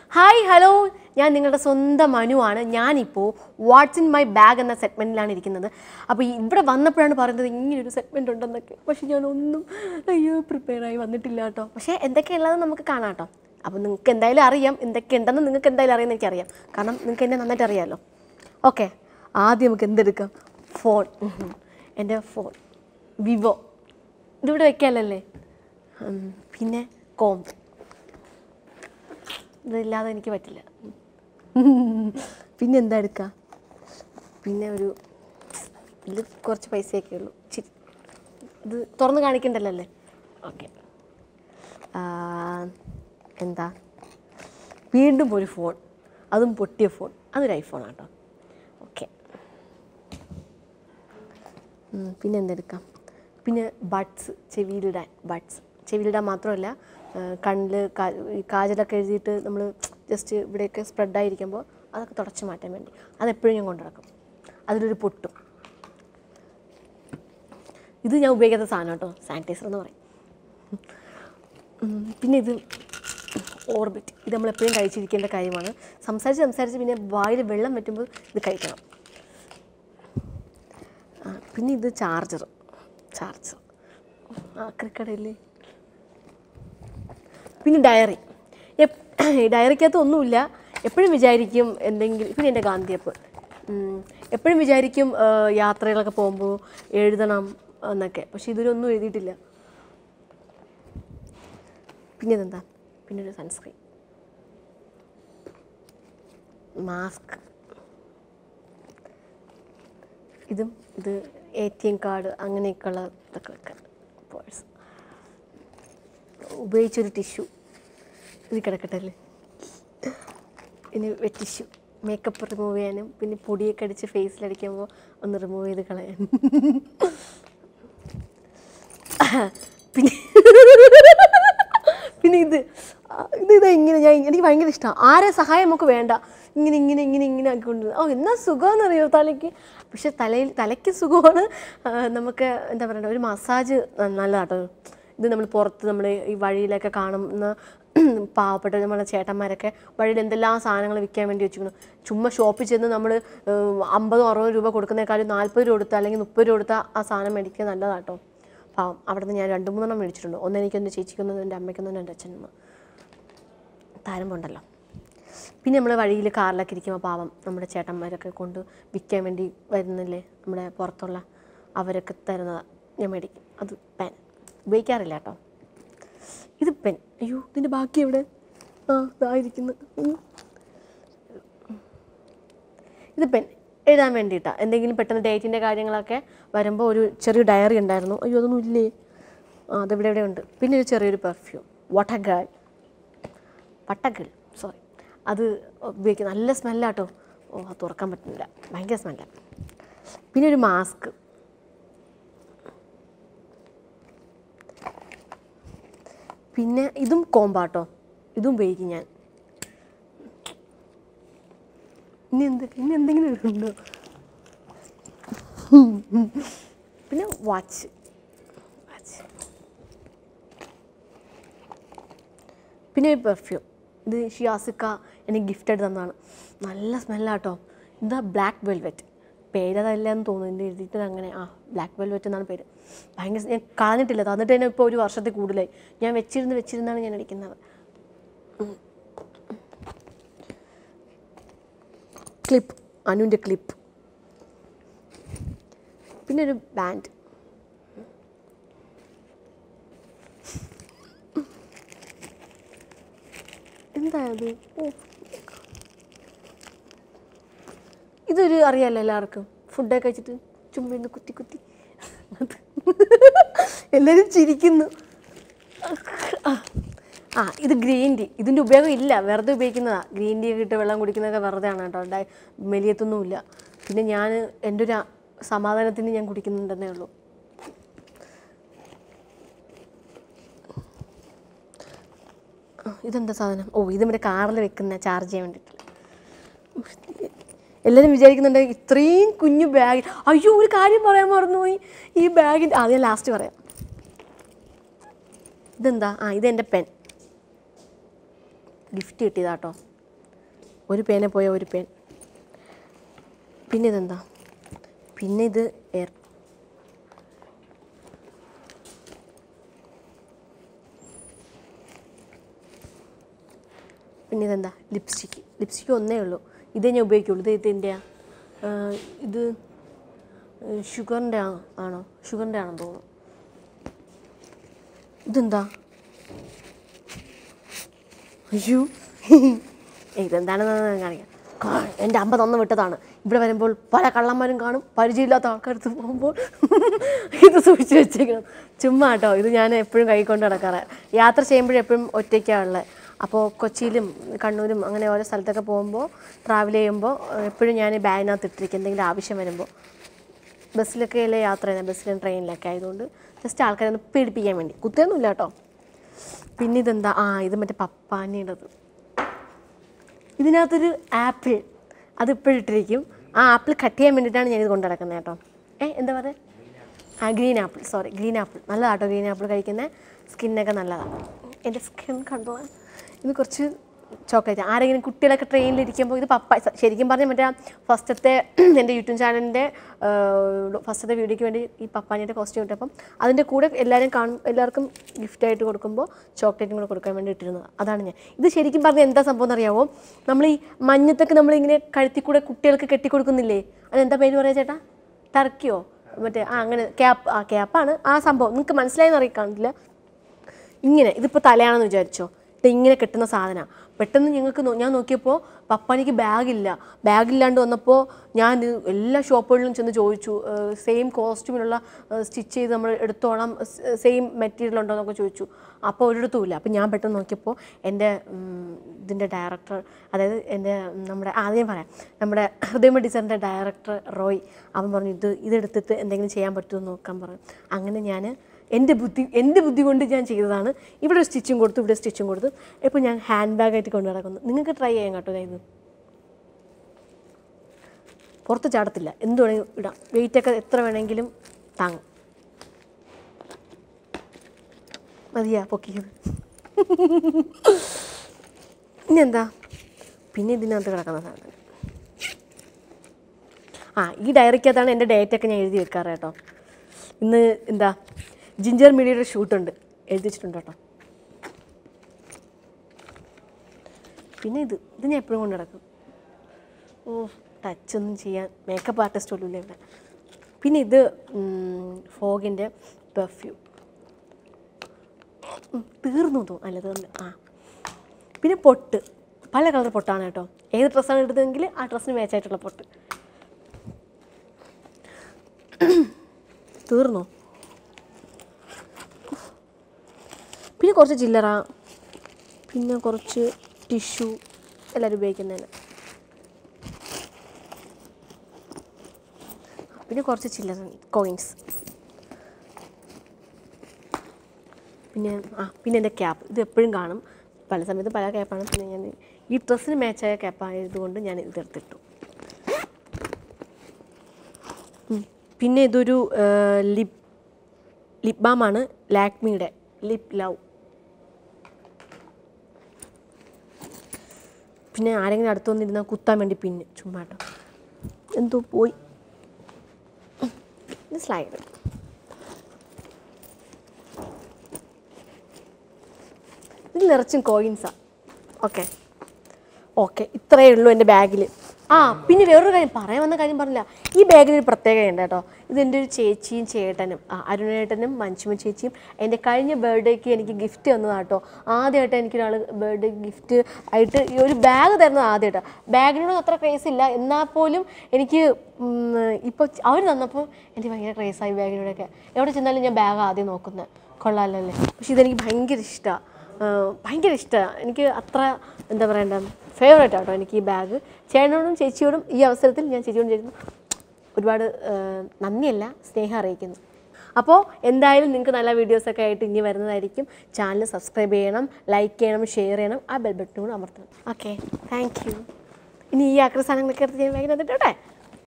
Hi hello ഞാൻ നിങ്ങളുടെ സ്വന്തം മനുവാണ് ഞാനിപ്പോൾ വാട്ട്സ് ഇൻ മൈ ബാഗ് എന്ന സെഗ്മെൻറ്റിലാണ് ഇരിക്കുന്നത് അപ്പോൾ ഇവിടെ വന്നപ്പോഴാണ് പറയുന്നത് ഇങ്ങനൊരു സെഗ്മെൻറ്റ് ഉണ്ടെന്നൊക്കെ പക്ഷെ ഞാൻ ഒന്നും അയ്യോ പ്രിപ്പയർ ആയി വന്നിട്ടില്ല കേട്ടോ പക്ഷേ എന്തൊക്കെയുള്ളതെന്ന് നമുക്ക് കാണാം കേട്ടോ അപ്പോൾ നിങ്ങൾക്ക് എന്തായാലും അറിയാം എന്തൊക്കെ ഉണ്ടെന്ന് നിങ്ങൾക്ക് എന്തായാലും അറിയാമെന്ന് എനിക്കറിയാം കാരണം നിങ്ങൾക്ക് എന്നെ നന്നായിട്ട് അറിയാമല്ലോ ഓക്കെ ആദ്യം നമുക്ക് എന്തെടുക്കാം ഫോൺ എൻ്റെ ഫോൺ വിവോ ഇതിവിടെ വെക്കാമല്ലേ പിന്നെ കോം ഇതില്ലാതെ എനിക്ക് പറ്റില്ല പിന്നെ എന്താ എടുക്കുക പിന്നെ ഒരു ഇതിൽ കുറച്ച് പൈസയൊക്കെ ഉള്ളൂ ഇച്ചിരി ഇത് തുറന്ന് കാണിക്കണ്ടല്ലോ അല്ലേ ഓക്കെ എന്താ വീണ്ടും ഒരു ഫോൺ അതും പൊട്ടിയ ഫോൺ അതൊരു ഐഫോൺ ആട്ടോ ഓക്കെ പിന്നെ എന്തെടുക്കാം പിന്നെ ബഡ്സ് ചെവിയിലിടാൻ ബഡ്സ് ചെവിയിലിടാൻ മാത്രമല്ല കണ്ണിൽ ഈ കാജലൊക്കെ എഴുതിയിട്ട് നമ്മൾ ജസ്റ്റ് ഇവിടെയൊക്കെ സ്പ്രെഡായിരിക്കുമ്പോൾ അതൊക്കെ തുടച്ച് മാറ്റാൻ വേണ്ടി അതെപ്പോഴും ഞാൻ കൊണ്ടു നടക്കും അതിലൊരു പൊട്ടും ഇത് ഞാൻ ഉപയോഗിക്കാത്ത സാധനം കേട്ടോ സാനിറ്റൈസർ എന്ന് പറയും ഉം, പിന്നെ ഇത് ഓർബിറ്റ് ഇത് നമ്മൾ എപ്പോഴും കഴിച്ചിരിക്കേണ്ട കാര്യമാണ് സംസാരിച്ച് സംസാരിച്ച് പിന്നെ വായിൽ വെള്ളം പറ്റുമ്പോൾ ഇത് കഴിക്കണം ആ, പിന്നെ ഇത് ചാർജർ ചാർജർ ആ ക്രിക്കടയില്ലേ പിന്നെ ഡയറി ഡയറിക്കകത്ത് ഒന്നുമില്ല എപ്പോഴും വിചാരിക്കും എന്തെങ്കിലും പിന്നെ എൻ്റെ ഗാന്ധിയപ്പ് എപ്പോഴും വിചാരിക്കും ആ, യാത്രകളൊക്കെ പോകുമ്പോൾ എഴുതണം എന്നൊക്കെ പക്ഷെ ഇതൊരൊന്നും എഴുതിയിട്ടില്ല പിന്നെ ഇതെന്താ പിന്നെ ഒരു സൺസ്ക്രീൻ മാസ്ക് ഇതും ഇത് എ ടി എം കാർഡ് അങ്ങനെയൊക്കെയുള്ള ഇതൊക്കെ വെക്കാൻ പേഴ്സ് ഉപയോഗിച്ചൊരു ടിഷ്യൂ ഇത് കിടക്കട്ടെ അല്ലേ ഇനി വെറ്റ് ടിഷ്യൂ മേക്കപ്പ് റിമൂവ് ചെയ്യാനും പിന്നെ പൊടിയൊക്കെ അടിച്ച് ഫേസിലടിക്കുമ്പോൾ ഒന്ന് റിമൂവ് ചെയ്ത് കളയാൻ പിന്നെ പിന്നെ ഇത് ആ, ഇത് ഇത് ഇങ്ങനെ ഞാൻ എനിക്ക് ഭയങ്കര ഇഷ്ടമാണ് ആരെ സഹായം നമുക്ക് വേണ്ട ഇങ്ങനെ ഇങ്ങനെ ഇങ്ങനെ ഇങ്ങനെ ആക്കിക്കൊണ്ട് ഓ എന്നാ സുഖമെന്നറിയോ തലയ്ക്ക് പക്ഷെ തലയിൽ തലയ്ക്ക് സുഖമാണ് ആ, നമുക്ക് എന്താ പറയണ്ട ഒരു മസാജ് നല്ലതാട്ടോ ഇത് നമ്മൾ പുറത്ത് നമ്മൾ ഈ വഴിയിലൊക്കെ കാണുന്ന പാവപ്പെട്ട നമ്മളെ ചേട്ടന്മാരൊക്കെ വഴിയിൽ എന്തെല്ലാം സാധനങ്ങൾ വിൽക്കാൻ വേണ്ടി വെച്ചിരിക്കുന്നു ചുമ്മാ ഷോപ്പിൽ ചെന്ന് നമ്മൾ അമ്പതോ അറുപതോ രൂപ കൊടുക്കുന്നേക്കാളും നാൽപ്പത് രൂപ കൊടുത്താൽ അല്ലെങ്കിൽ മുപ്പത് രൂപ കൊടുത്താൽ ആ സാധനം മേടിക്കുക നല്ലതാട്ടോ പാവം അവിടെ നിന്ന് ഞാൻ രണ്ട് മൂന്നെണ്ണം മേടിച്ചിട്ടുണ്ട് ഒന്ന് എനിക്കൊന്ന് ചേച്ചിക്കൊന്നും എൻ്റെ അമ്മയ്ക്കൊന്നും എൻ്റെ അച്ഛനൊന്നും താരമുണ്ടല്ലോ പിന്നെ നമ്മൾ വഴിയിൽ കാറിലൊക്കെ ഇരിക്കുമ്പോൾ പാവം നമ്മുടെ ചേട്ടന്മാരൊക്കെ കൊണ്ട് വിൽക്കാൻ വേണ്ടി വരുന്നില്ലേ നമ്മുടെ പുറത്തുള്ള അവരൊക്കെ തരുന്നതാണ് ഞാൻ മേടിക്കും അത് പെൻ ഉപയോഗിക്കാറില്ല കേട്ടോ ഇത് പെൻ അയ്യോ ഇതിൻ്റെ ബാക്കി എവിടെ ആ ഇതായിരിക്കുന്നു ഉം. ഇത് പെൻ എഴുതാൻ വേണ്ടിയിട്ടാണ് എന്തെങ്കിലും പെട്ടെന്ന് ഡേറ്റിൻ്റെ കാര്യങ്ങളൊക്കെ വരുമ്പോൾ ഒരു ചെറിയ ഡയറി ഉണ്ടായിരുന്നു അയ്യോ അതൊന്നും ഇല്ലേ ആ അതിവിടെ ഇവിടെ ഉണ്ട് പിന്നെ ഒരു ചെറിയൊരു പെർഫ്യൂം വട്ടഗേൾ വട്ടഗേൾ സോറി അത് ഉപയോഗിക്കും നല്ല സ്മെല്ലാട്ടോ ഓ അത് തുറക്കാൻ പറ്റുന്നില്ല ഭയങ്കര സ്മെല്ലാണ് പിന്നെ ഒരു മാസ്ക് പിന്നെ ഇതും കോമ്പാട്ടോ ഇതും ഉപയോഗിക്കും ഞാൻ ഇനി എന്ത് ഇനി എന്തെങ്കിലും ഉണ്ടോ പിന്നെ വാച്ച് വാച്ച് പിന്നെ ഒരു പെർഫ്യൂം ഇത് ഷിയാസിക്ക എനിക്ക് ഗിഫ്റ്റായിട്ട് തന്നതാണ് നല്ല സ്മെല്ലാട്ടോ ഇതാ ബ്ലാക്ക് വെൽവെറ്റ് പേരതല്ലെന്ന് തോന്നുന്നു എൻ്റെ എഴുതിയിട്ട് അങ്ങനെ ആ ബ്ലാക്ക് വെൽവെറ്റ് എന്നാണ് പേര് ഭയങ്കര ഞാൻ കളഞ്ഞിട്ടില്ല തന്നിട്ട് തന്നെ ഇപ്പോൾ ഒരു വർഷത്തിൽ കൂടുതലായി ഞാൻ വെച്ചിരുന്ന് വെച്ചിരുന്നാണ് ഞാൻ അടിക്കുന്നത് ക്ലിപ്പ് അനുവിൻ്റെ ക്ലിപ്പ് പിന്നെ ഒരു ബാൻഡ് എന്താ ഇത് ഓ ഇതൊരു അറിയാലോ എല്ലാവർക്കും ഫുഡൊക്കെ കഴിച്ചിട്ട് ചുമ്പിന്ന് കുത്തി കുത്തി അത് എല്ലാവരും ചിരിക്കുന്നു ആ ഇത് ഗ്രീൻ ടീ ഇതിൻ്റെ ഉപയോഗം ഇല്ല വെറുതെ ഉപയോഗിക്കുന്നതാണ് ഗ്രീൻ ടീ ഒക്കെ ഇട്ട് വെള്ളം കുടിക്കുന്നതൊക്കെ വെറുതെ ആണ് കേട്ടോ ഡയ മെലിയത്തൊന്നുമില്ല പിന്നെ ഞാൻ എൻ്റെ ഒരു സമാധാനത്തിന് ഞാൻ കുടിക്കുന്നുണ്ടെന്നേ ഉള്ളൂ ആ, ഇതെന്താ സാധനം ഓ ഇത് നമ്മുടെ കാറിൽ വെക്കുന്ന ചാർജ് ചെയ്യാൻ വേണ്ടിയിട്ട് എല്ലാവരും വിചാരിക്കുന്നുണ്ട് ഇത്രയും കുഞ്ഞു ബാഗ് അയ്യോ ഒരു കാര്യം പറയാൻ മറന്നുപോയി ഈ ബാഗിൻ്റെ ആ ഞാൻ ലാസ്റ്റ് പറയാം ഇതെന്താ ആ ഇതെൻ്റെ പെൻ ഗിഫ്റ്റ് കിട്ടിയതാട്ടോ ഒരു പേനെ പോയ ഒരു പേൻ പിന്നെ ഇതെന്താ പിന്നെ ഇത് എയർ പിന്നെ ഇതെന്താ ലിപ്സ്റ്റിക്ക് ലിപ്സ്റ്റിക്ക് ഒന്നേ ഉള്ളൂ ഇതേ ഞാൻ ഉപയോഗിക്കുള്ളൂ ഇത് ഇതിൻ്റെ ഇത് ഷുഗറിൻ്റെ ആണോ ഷുഗറിൻ്റെ ആണെന്ന് തോന്നുന്നു ഇതെന്താ അയ്യോ ഇതെന്താണെന്ന് ഞാൻ കാണിക്കാം കാ- എൻ്റെ അമ്മ തന്നു വിട്ടതാണ് ഇവിടെ വരുമ്പോൾ പല കള്ളന്മാരും കാണും പരിചയമില്ലാത്ത ആൾക്കാരടുത്ത് പോകുമ്പോൾ ഇത് സൂക്ഷിച്ച് വെച്ചേക്കണം ചുമ്മാ കേട്ടോ ഇത് ഞാൻ എപ്പോഴും കൈകൊണ്ട് നടക്കാറ് യാത്ര ചെയ്യുമ്പോഴെപ്പോഴും ഒറ്റയ്ക്കാണ് ഉള്ളത് അപ്പോൾ കൊച്ചിയിലും കണ്ണൂരും അങ്ങനെ ഓരോ സ്ഥലത്തൊക്കെ പോകുമ്പോൾ ട്രാവൽ ചെയ്യുമ്പോൾ എപ്പോഴും ഞാൻ ബാഗിനകത്ത് ഇട്ടിരിക്കും എന്തെങ്കിലും ആവശ്യം വരുമ്പോൾ ബസ്സിലൊക്കെ അല്ലേ യാത്ര ചെയ്യുന്നത് ബസ്സിലും ട്രെയിനിലൊക്കെ ആയതുകൊണ്ട് ജസ്റ്റ് ആൾക്കാരെ ഒന്ന് പേടിപ്പിക്കാൻ വേണ്ടി കുത്തിയൊന്നുമില്ല കേട്ടോ പിന്നെ ഇതെന്താ ആ ഇത് മറ്റേ പപ്പാനിയുടേത് ഇതിനകത്തൊരു ആപ്പിൾ അത് ഇപ്പോഴും ഇട്ടിരിക്കും ആ ആപ്പിൾ കട്ട് ചെയ്യാൻ വേണ്ടിയിട്ടാണ് ഞാനിത് കൊണ്ട് നടക്കുന്നത് കേട്ടോ ഏ എന്താ പറയുക ആ green apple sorry green apple നല്ലതാട്ടോ ഗ്രീൻ ആപ്പിൾ കഴിക്കുന്നത് സ്കിന്നൊക്കെ നല്ലതാണ് എൻ്റെ സ്കിൻ കണ്ടോ ഇത് കുറച്ച് ചോക്ലേറ്റ് ആരെങ്കിലും കുട്ടികളൊക്കെ ട്രെയിനിലിരിക്കുമ്പോൾ ഇത് പപ്പ ശരിക്കും പറഞ്ഞാൽ മറ്റേ ഫസ്റ്റത്തെ എൻ്റെ യൂട്യൂബ് ചാനലിൻ്റെ ഫസ്റ്റത്തെ വീഡിയോയ്ക്ക് വേണ്ടി ഈ പപ്പാനിയുടെ കോസ്റ്റ്യൂം ഇട്ടപ്പം അതിൻ്റെ കൂടെ എല്ലാവരും കാണും എല്ലാവർക്കും ഗിഫ്റ്റായിട്ട് കൊടുക്കുമ്പോൾ ചോക്ലേറ്റും കൂടെ കൊടുക്കാൻ വേണ്ടി ഇട്ടിരുന്നത് അതാണ് ഞാൻ ഇത് ശരിക്കും പറഞ്ഞാൽ എന്താ സംഭവം എന്നറിയാവോ നമ്മൾ ഈ മഞ്ഞത്തൊക്കെ നമ്മളിങ്ങനെ കഴുത്തിൽ കൂടെ കുട്ടികൾക്ക് കെട്ടിക്കൊടുക്കുന്നില്ലേ അതെന്താ പേര് പറയാ ചേട്ടാ ടർക്കിയോ മറ്റേ ആ അങ്ങനെ ക്യാപ്പ് ആ ക്യാപ്പാണ് ആ സംഭവം നിങ്ങൾക്ക് മനസ്സിലായെന്ന് അറിയി കാണില്ല ഇങ്ങനെ ഇതിപ്പോൾ തലയാണെന്ന് വിചാരിച്ചോ ഇത് ഇങ്ങനെ കെട്ടുന്ന സാധനമാണ് പെട്ടെന്ന് ഞങ്ങൾക്ക് നോ- ഞാൻ നോക്കിയപ്പോൾ പപ്പാനിക്ക് ബാഗില്ല ബാഗില്ലാണ്ട് വന്നപ്പോൾ ഞാൻ ഇത് എല്ലാ ഷോപ്പുകളിലും ചെന്ന് ചോദിച്ചു സെയിം കോസ്റ്റ്യൂമിനുള്ള സ്റ്റിച്ച് ചെയ്ത് നമ്മൾ എടുത്തോളാം സെയിം മെറ്റീരിയൽ ഉണ്ടോ എന്നൊക്കെ ചോദിച്ചു അപ്പോൾ ഒരിടത്തും ഇല്ല അപ്പോൾ ഞാൻ പെട്ടെന്ന് നോക്കിയപ്പോൾ എൻ്റെ ഉം, ഇതിൻ്റെ ഡയറക്ടർ അതായത് എൻ്റെ ഉം, നമ്മുടെ ആദ്യം പറയാം നമ്മുടെ ഹൃദയമ ഡിസൈനിൻ്റെ ഡയറക്ടർ റോയ് അവൻ പറഞ്ഞു ഇത് ഇതെടുത്തിട്ട് എന്തെങ്കിലും ചെയ്യാൻ പറ്റുമോ എന്ന് നോക്കാൻ പറഞ്ഞു അങ്ങനെ ഞാൻ എൻ്റെ ബുദ്ധി എൻ്റെ ബുദ്ധി കൊണ്ട് ഞാൻ ചെയ്തതാണ് ഇവിടെ സ്റ്റിച്ചും കൊടുത്തു ഇവിടെ സ്റ്റിച്ചും കൊടുത്തു ഇപ്പോൾ ഞാൻ ഹാൻഡ് ബാഗായിട്ട് കൊണ്ട് നടക്കുന്നു നിങ്ങൾക്ക് ട്രൈ ചെയ്യാൻ കേട്ടോ ദേ ഇത് പുറത്ത് ചാടത്തില്ല എന്ത് വേണമെങ്കിലും ഇടാം വെയിറ്റൊക്കെ എത്ര വേണമെങ്കിലും താങ്ങും മതിയാ പൊക്കിയത് ഇനി എന്താ പിന്നെ ഇതിനകത്ത് കിടക്കുന്ന സാധനം ആ ഈ ഡയറിക്കകത്താണ് എൻ്റെ ഡേറ്റൊക്കെ ഞാൻ എഴുതി വെക്കാറ് കേട്ടോ ഇന്ന് എന്താ ജിഞ്ചർ മീഡിയയുടെ ഷൂട്ടുണ്ട് എഴുതി വെച്ചിട്ടുണ്ട് കേട്ടോ പിന്നെ ഇത് ഇത് ഞാൻ എപ്പോഴും കൊണ്ട് നടക്കും ഓ ടച്ച് ഒന്നും ചെയ്യാൻ മേക്കപ്പ് ആർട്ടിസ്റ്റ് പോലും ഇല്ല ഇവിടെ പിന്നെ ഇത് ഫോഗിൻ്റെ പെർഫ്യൂം തീർന്നു തോന്നും അല്ല തീർന്നു ആ പിന്നെ പൊട്ട് പല കളർ പൊട്ടാണ് കേട്ടോ ഏത് ഡ്രസ്സാണ് എടുത്തതെങ്കിൽ ആ ഡ്രസ്സിന് മാച്ചായിട്ടുള്ള പൊട്ട് തീർന്നോ പിന്നെ കുറച്ച് ചില്ലറ പിന്നെ കുറച്ച് ടിഷ്യൂ എല്ലാവരും ഉപയോഗിക്കുന്നതിന് പിന്നെ കുറച്ച് ചില്ലറ കോയിൻസ് പിന്നെ ആ പിന്നെ എൻ്റെ ക്യാപ്പ് ഇത് എപ്പോഴും കാണും പല സമയത്ത് പല ക്യാപ്പാണ് പിന്നെ ഞാൻ ഈ ഡ്രസ്സിന് മാച്ചായ ക്യാപ്പായതുകൊണ്ട് ഞാൻ ഇതെടുത്തിട്ടു ഉം. പിന്നെ ഇതൊരു ലിപ് ലിപ് ബാമാണ് ലാക്മിയുടെ ലിപ് ലവ് പിന്നെ ആരെങ്കിലും അടുത്ത് വന്നിരുന്നാൽ കുത്താൻ വേണ്ടി പിന്നെ ചുമ്മാട്ടോ എന്തോ പോയി ഉം. ഇത് സ്ലൈഡ് ഇത് നിറച്ചും കോയിൻസാണ് ഓക്കെ ഓക്കെ ഇത്രയേ ഉള്ളൂ എൻ്റെ ബാഗിൽ ആ പിന്നെ വേറൊരു കാര്യം പറയാൻ വന്ന കാര്യം പറഞ്ഞില്ല ഈ ബാഗിന് ഒരു പ്രത്യേകതയുണ്ട് കേട്ടോ ഇത് എൻ്റെ ഒരു ചേച്ചിയും ചേട്ടനും ആ അരുണേട്ടനും മഞ്ജുമ ചേച്ചിയും എൻ്റെ കഴിഞ്ഞ ബർത്ത്ഡേക്ക് എനിക്ക് ഗിഫ്റ്റ് തന്നതാണ് കേട്ടോ ആദ്യമായിട്ട് എനിക്കൊരാൾ ബർത്ത്ഡേ ഗിഫ്റ്റ് ആയിട്ട് ഈ ഒരു ബാഗ് തരുന്നത് ആദ്യമായിട്ടാണ് ബാഗിനോട് അത്ര ക്രേസ് ഇല്ല എന്നാൽ പോലും എനിക്ക് ഇപ്പോൾ അവർ തന്നപ്പോൾ എനിക്ക് ഭയങ്കര ക്രേസായി ബാഗിനോടൊക്കെ എവിടെ ചെന്നാലും ഞാൻ ബാഗ് ആദ്യം നോക്കുന്നത് കൊള്ളാമല്ലോ പക്ഷേ ഇതെനിക്ക് ഭയങ്കര ഇഷ്ടമാണ് ഭയങ്കര ഇഷ്ടമാണ് എനിക്ക് അത്ര എന്താ പറയണ്ട ഫേവറേറ്റ് ആട്ടോ എനിക്ക് ഈ ബാഗ് ചേട്ടനോടും ചേച്ചിയോടും ഈ അവസരത്തിൽ ഞാൻ ചേച്ചിയോടും ചേച്ചിയോടും ഒരുപാട് ആ, നന്ദിയല്ല സ്നേഹം അറിയിക്കുന്നു അപ്പോൾ എന്തായാലും നിങ്ങൾക്ക് നല്ല വീഡിയോസൊക്കെ ആയിട്ട് ഇനി വരുന്നതായിരിക്കും ചാനൽ സബ്സ്ക്രൈബ് ചെയ്യണം ലൈക്ക് ചെയ്യണം ഷെയർ ചെയ്യണം ആ ബെൽ ബട്ടൺ കൂടെ അമർത്തണം ഓക്കെ താങ്ക് യു ഇനി ഈ ആക്രി സാധനങ്ങളൊക്കെ എടുത്ത് ഞാൻ വേഗം തന്നിട്ടോട്ടെ